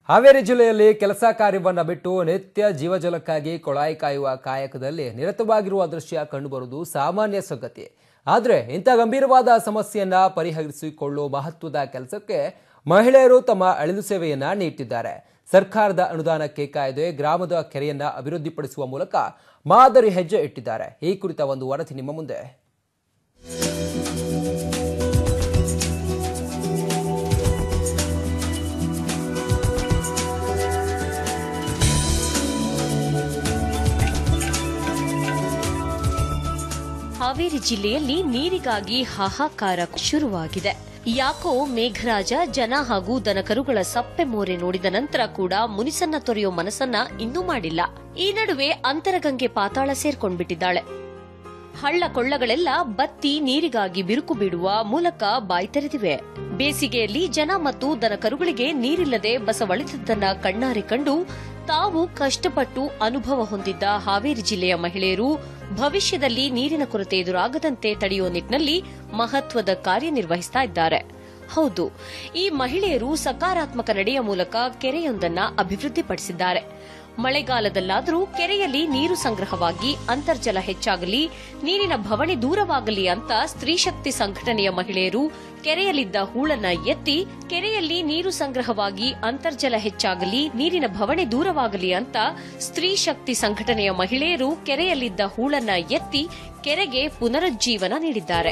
ಹಾವೇರಿ ಜಿಲ್ಲೆಯಲ್ಲಿ ಕೆಲಸ ಕಾರ್ಯವನ್ನ ಬಿಟ್ಟು ನಿತ್ಯ ಜೀವಜಲಕ್ಕಾಗಿ ಕೊಳಾಯಿ ಕಾಯುವ ಕಾಯಕದಲ್ಲಿ ನಿರತವಾಗಿರುವ ದೃಶ್ಯ ಕಂಡುಬರುವುದು ಸಾಮಾನ್ಯ ಸಂಗತಿ ಆದರೆ ಇಂಥ ಗಂಭೀರವಾದ ಸಮಸ್ಯೆಯನ್ನ ಪರಿಹರಿಸಿಕೊಳ್ಳುವ ಮಹತ್ವದ ಕೆಲಸಕ್ಕೆ ಮಹಿಳೆಯರು ತಮ್ಮ ಅಳಿಲು ಸೇವೆಯನ್ನ ನೀಡುತ್ತಿದ್ದಾರೆ ಸರ್ಕಾರದ ಅನುದಾನಕ್ಕೆ ಕಾಯ್ದೆ ಗ್ರಾಮದ ಕೆರೆಯನ್ನ ಅಭಿವೃದ್ಧಿಪಡಿಸುವ ಮೂಲಕ ಮಾದರಿ ಹೆಜ್ಜೆ ಇಟ್ಟಿದ್ದಾರೆ ಈ ಕುರಿತ ಒಂದು ವರದಿ ನಿಮ್ಮ ಮುಂದೆ ಹಾವೇರಿ ಜಿಲ್ಲೆಯಲ್ಲಿ ನೀರಿಗಾಗಿ ಹಾಹಾಕಾರ ಶುರುವಾಗಿದೆ ಯಾಕೋ ಮೇಘರಾಜ ಜನ ಹಾಗೂ ದನಕರುಗಳ ಸಪ್ಪೆ ಮೋರೆ ನೋಡಿದ ನಂತರ ಕೂಡ ಮುನಿಸನ್ನ ತೊರೆಯೋ ಮನಸ್ಸನ್ನ ಇನ್ನೂ ಮಾಡಿಲ್ಲ ಈ ನಡುವೆ ಅಂತರಗಂಗೆ ಪಾತಾಳ ಸೇರ್ಕೊಂಡ್ಬಿಟ್ಟಿದ್ದಾಳೆ ಹಳ್ಳ ಕೊಳ್ಳಗಳೆಲ್ಲ ಬತ್ತಿ ನೀರಿಗಾಗಿ ಬಿರುಕು ಬಿಡುವ ಮೂಲಕ ಬಾಯಿ ತೆರೆದಿವೆ ಬೇಸಿಗೆಯಲ್ಲಿ ಜನ ಮತ್ತು ದನಕರುಗಳಿಗೆ ನೀರಿಲ್ಲದೆ ಬಸವಳಿದದ್ದನ್ನ ಕಣ್ಣಾರೆ ಕಂಡು ತಾವು ಕಷ್ಟಪಟ್ಟು ಅನುಭವ ಹೊಂದಿದ್ದ ಹಾವೇರಿ ಜಿಲ್ಲೆಯ ಮಹಿಳೆಯರು ಭವಿಷ್ಯದಲ್ಲಿ ನೀರಿನ ಕೊರತೆ ಎದುರಾಗದಂತೆ ತಡೆಯುವ ನಿಟ್ಟಿನಲ್ಲಿ ಮಹತ್ವದ ಕಾರ್ಯನಿರ್ವಹಿಸ್ತಾ ಇದ್ದಾರೆ ಹೌದು ಈ ಮಹಿಳೆಯರು ಸಕಾರಾತ್ಮಕ ನಡೆಯ ಮೂಲಕ ಕೆರೆಯೊಂದನ್ನ ಅಭಿವೃದ್ಧಿಪಡಿಸಿದ್ದಾರೆ ಮಳೆಗಾಲದಲ್ಲಾದರೂ ಕೆರೆಯಲ್ಲಿ ನೀರು ಸಂಗ್ರಹವಾಗಿ ಅಂತರ್ಜಲ ಹೆಚ್ಚಾಗಲಿ ನೀರಿನ ಭವಣಿ ದೂರವಾಗಲಿ ಅಂತ ಸ್ತ್ರೀಶಕ್ತಿ ಸಂಘಟನೆಯ ಮಹಿಳೆಯರು ಕೆರೆಯಲ್ಲಿದ್ದ ಹೂಳನ್ನ ಎತ್ತಿ ಕೆರೆಯಲ್ಲಿ ನೀರು ಸಂಗ್ರಹವಾಗಿ ಅಂತರ್ಜಲ ಹೆಚ್ಚಾಗಲಿ ನೀರಿನ ಭವಣಿ ದೂರವಾಗಲಿ ಅಂತ ಸ್ತ್ರೀ ಶಕ್ತಿ ಸಂಘಟನೆಯ ಮಹಿಳೆಯರು ಕೆರೆಯಲ್ಲಿದ್ದ ಹೂಳನ್ನ ಎತ್ತಿ ಕೆರೆಗೆ ಪುನರುಜ್ಜೀವನ ನೀಡಿದ್ದಾರೆ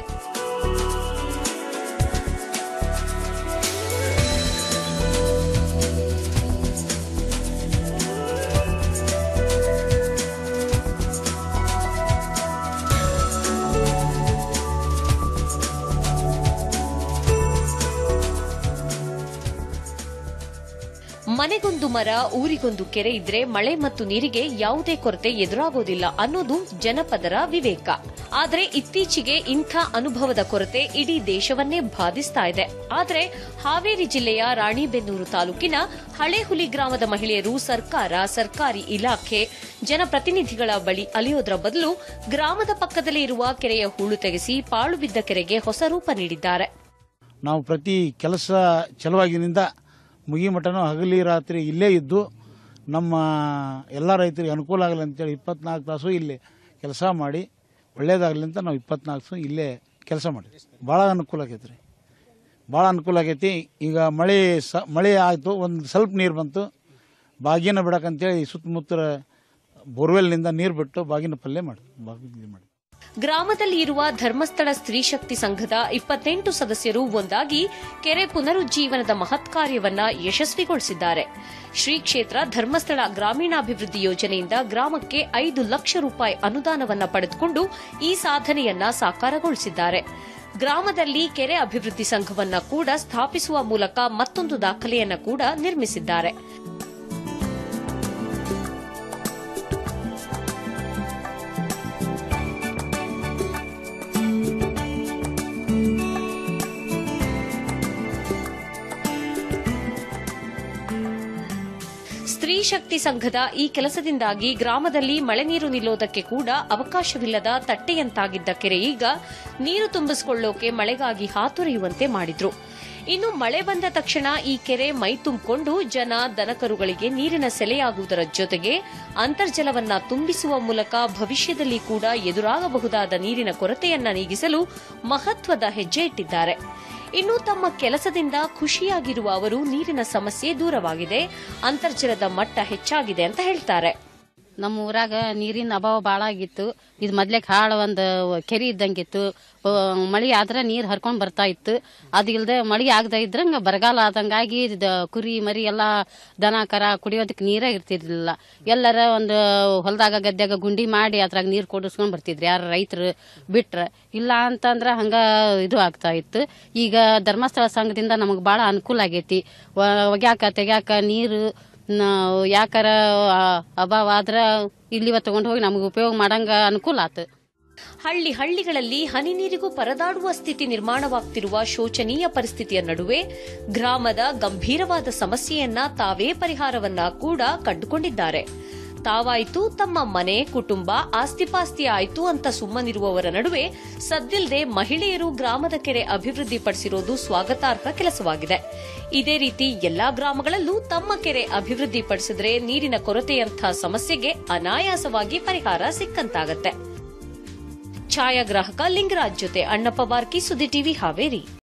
ಮನೆಗೊಂದು ಮರ ಊರಿಗೊಂದು ಕೆರೆ ಇದ್ರೆ ಮಳೆ ಮತ್ತು ನೀರಿಗೆ ಯಾವುದೇ ಕೊರತೆ ಎದುರಾಗೋದಿಲ್ಲ ಅನ್ನೋದು ಜನಪದರ ವಿವೇಕ ಆದ್ರೆ ಇತ್ತೀಚೆಗೆ ಇಂಥ ಅನುಭವದ ಕೊರತೆ ಇಡೀ ದೇಶವನ್ನೇ ಬಾಧಿಸ್ತಾ ಇದೆ ಆದ್ರೆ ಹಾವೇರಿ ಜಿಲ್ಲೆಯ ರಾಣಿಬೆನ್ನೂರು ತಾಲೂಕಿನ ಹಳೆಹುಲಿ ಗ್ರಾಮದ ಮಹಿಳೆಯರು ಸರ್ಕಾರ ಸರ್ಕಾರಿ ಇಲಾಖೆ ಜನಪ್ರತಿನಿಧಿಗಳ ಬಳಿ ಅಲಿಯೋದ್ರ ಬದಲು ಗ್ರಾಮದ ಪಕ್ಕದಲ್ಲೇ ಇರುವ ಕೆರೆಯ ಹೂಳು ತೆಗೆಸಿ ಪಾಳು ಬಿದ್ದ ಕೆರೆಗೆ ಹೊಸ ರೂಪ ನೀಡಿದ್ದಾರೆ ನಾವು ಪ್ರತಿ ಕೆಲಸ ಚಲುವಾಗಿನಿಂದ ಮುಗಿಮಠನೂ ಹಗಲಿ ರಾತ್ರಿ ಇಲ್ಲೇ ಇದ್ದು ನಮ್ಮ ಎಲ್ಲ ರೈತರಿಗೆ ಅನುಕೂಲ ಆಗಲಿ ಅಂತೇಳಿ ಇಪ್ಪತ್ನಾಲ್ಕು ತಾಸು ಇಲ್ಲಿ ಕೆಲಸ ಮಾಡಿ ಒಳ್ಳೇದಾಗಲಿ ಅಂತ ನಾವು ಇಪ್ಪತ್ನಾಲ್ಕು ತಾಸು ಇಲ್ಲೇ ಕೆಲಸ ಮಾಡಿದ್ವಿ ಭಾಳ ಅನುಕೂಲ ಆಗೈತೆ ರೀ ಭಾಳ ಅನುಕೂಲ ಆಗೈತಿ ಈಗ ಮಳೆ ಸ ಮಳೆ ಆಯಿತು ಒಂದು ಸ್ವಲ್ಪ ನೀರು ಬಂತು ಬಾಗಿನ ಬಿಡಕ್ಕಂತೇಳಿ ಸುತ್ತಮುತ್ತ ಬೋರ್ವೆಲ್ನಿಂದ ನೀರು ಬಿಟ್ಟು ಬಾಗಿನ ಪಲ್ಯ ಮಾಡಿ ಬಾಗಿನ ಮಾಡಿ ಗ್ರಾಮದಲ್ಲಿ ಇರುವ ಧರ್ಮಸ್ಥಳ ಸ್ತ್ರೀ ಶಕ್ತಿ ಸಂಘದ ಇಪ್ಪತ್ತೆಂಟು ಸದಸ್ಯರು ಒಂದಾಗಿ ಕೆರೆ ಪುನರುಜ್ಜೀವನದ ಮಹತ್ ಕಾರ್ಯವನ್ನ ಯಶಸ್ವಿಗೊಳಿಸಿದ್ದಾರೆ ಶ್ರೀ ಕ್ಷೇತ್ರ ಧರ್ಮಸ್ಥಳ ಗ್ರಾಮೀಣಾಭಿವೃದ್ಧಿ ಯೋಜನೆಯಿಂದ ಗ್ರಾಮಕ್ಕೆ ಐದು ಲಕ್ಷ ರೂಪಾಯಿ ಅನುದಾನವನ್ನ ಪಡೆದುಕೊಂಡು ಈ ಸಾಧನೆಯನ್ನ ಸಾಕಾರಗೊಳಿಸಿದ್ದಾರೆ ಗ್ರಾಮದಲ್ಲಿ ಕೆರೆ ಅಭಿವೃದ್ಧಿ ಸಂಘವನ್ನ ಕೂಡ ಸ್ಥಾಪಿಸುವ ಮೂಲಕ ಮತ್ತೊಂದು ದಾಖಲೆಯನ್ನ ಕೂಡ ನಿರ್ಮಿಸಿದ್ದಾರೆ ಸ್ತ್ರೀ ಶಕ್ತಿ ಸಂಘದ ಈ ಕೆಲಸದಿಂದಾಗಿ ಗ್ರಾಮದಲ್ಲಿ ಮಳೆ ನೀರು ನಿಲ್ಲೋದಕ್ಕೆ ಕೂಡ ಅವಕಾಶವಿಲ್ಲದ ತಟ್ಟೆಯಂತಾಗಿದ್ದ ಕೆರೆ ಈಗ ನೀರು ತುಂಬಿಸಿಕೊಳ್ಳೋಕೆ ಮಳೆಗಾಗಿ ಹಾತೊರೆಯುವಂತೆ ಮಾಡಿದ್ರು ಇನ್ನು ಮಳೆ ಬಂದ ತಕ್ಷಣ ಈ ಕೆರೆ ಮೈ ತುಂಬಿಕೊಂಡು ಜನ ದನಕರುಗಳಿಗೆ ನೀರಿನ ಸೆಲೆಯಾಗುವುದರ ಜೊತೆಗೆ ಅಂತರ್ಜಲವನ್ನ ತುಂಬಿಸುವ ಮೂಲಕ ಭವಿಷ್ಯದಲ್ಲಿ ಕೂಡ ಎದುರಾಗಬಹುದಾದ ನೀರಿನ ಕೊರತೆಯನ್ನ ನೀಗಿಸಲು ಮಹತ್ವದ ಹೆಜ್ಜೆ ಇಟ್ಟಿದ್ದಾರೆ ಇನ್ನು ತಮ್ಮ ಕೆಲಸದಿಂದ ಖುಷಿಯಾಗಿರುವ ಅವರು ನೀರಿನ ಸಮಸ್ಯೆ ದೂರವಾಗಿದೆ ಅಂತರ್ಜಲದ ಮಟ್ಟ ಹೆಚ್ಚಾಗಿದೆ ಅಂತ ಹೇಳ್ತಾರೆ ನಮ್ಮ ಊರಾಗ ನೀರಿನ ಅಭಾವ ಭಾಳ ಆಗಿತ್ತು ಇದು ಮೊದ್ಲೇಕ್ ಹಾಳ ಒಂದು ಕೆರೆ ಇದ್ದಂಗಿತ್ತು ಮಳೆ ಆದ್ರೆ ನೀರು ಹರ್ಕೊಂಡ್ ಬರ್ತಾ ಇತ್ತು ಅದು ಇಲ್ದೆ ಮಳೆ ಆಗದ ಇದ್ರಂಗ ಬರಗಾಲ ಆದಂಗಾಗಿ ಇದ್ ಕುರಿ ಮರಿ ಎಲ್ಲ ದನ ಕರ ಕುಡಿಯೋದಕ್ಕೆ ನೀರೇ ಇರ್ತಿರ್ಲಿಲ್ಲ ಎಲ್ಲರ ಒಂದು ಹೊಲದಾಗ ಗದ್ಯಾಗ ಗುಂಡಿ ಮಾಡಿ ಅದ್ರಾಗ ನೀರು ಕೊಡಿಸ್ಕೊಂಡ್ ಬರ್ತಿದ್ರಿ ಯಾರು ರೈತರು ಬಿಟ್ರ ಇಲ್ಲ ಅಂತಂದ್ರ ಹಂಗ ಇದು ಆಗ್ತಾ ಇತ್ತು ಈಗ ಧರ್ಮಸ್ಥಳ ಸಂಘದಿಂದ ನಮಗೆ ಭಾಳ ಅನುಕೂಲ ಆಗೈತಿ ವ- ಒಗ್ಯಾಕ ತೆಗ್ಯಾಕ ನೀರು ನಾವು ಯಾಕಾರ ಆ, ಅಭಾವ ಆದ್ರ ಇಲ್ಲಿವ ತಗೊಂಡು ಹೋಗಿ ನಮಗೆ ಉಪಯೋಗ ಮಾಡಂಗ ಅನುಕೂಲ ಆತು ಹಳ್ಳಿ ಹಳ್ಳಿಗಳಲ್ಲಿ ಹನಿ ನೀರಿಗೂ ಪರದಾಡುವ ಸ್ಥಿತಿ ನಿರ್ಮಾಣವಾಗ್ತಿರುವ ಶೋಚನೀಯ ಪರಿಸ್ಥಿತಿಯ ನಡುವೆ ಗ್ರಾಮದ ಗಂಭೀರವಾದ ಸಮಸ್ಯೆಯನ್ನ ತಾವೇ ಪರಿಹಾರವನ್ನ ಕೂಡ ಕಂಡುಕೊಂಡಿದ್ದಾರೆ ತಾವಾಯ್ತು ತಮ್ಮ ಮನೆ ಕುಟುಂಬ ಆಸ್ತಿಪಾಸ್ತಿ ಆಯ್ತು ಅಂತ ಸುಮ್ಮನಿರುವವರ ನಡುವೆ ಸದ್ದಿಲ್ಲದೆ ಮಹಿಳೆಯರು ಗ್ರಾಮದ ಕೆರೆ ಅಭಿವೃದ್ಧಿಪಡಿಸಿರೋದು ಸ್ವಾಗತಾರ್ಹ ಕೆಲಸವಾಗಿದೆ ಇದೇ ರೀತಿ ಎಲ್ಲಾ ಗ್ರಾಮಗಳಲ್ಲೂ ತಮ್ಮ ಕೆರೆ ಅಭಿವೃದ್ಧಿಪಡಿಸಿದ್ರೆ ನೀರಿನ ಕೊರತೆಯಂಥ ಸಮಸ್ಯೆಗೆ ಅನಾಯಾಸವಾಗಿ ಪರಿಹಾರ ಸಿಕ್ಕಂತಾಗತ್ತೆ ಛಾಯಾಗ್ರಾಹಕ ಲಿಂಗರಾಜ್ ಜೊತೆ ಅಣ್ಣಪ್ಪ ಬಾರ್ಕಿ ಸುದ್ದಿ ಟಿವಿ ಹಾವೇರಿ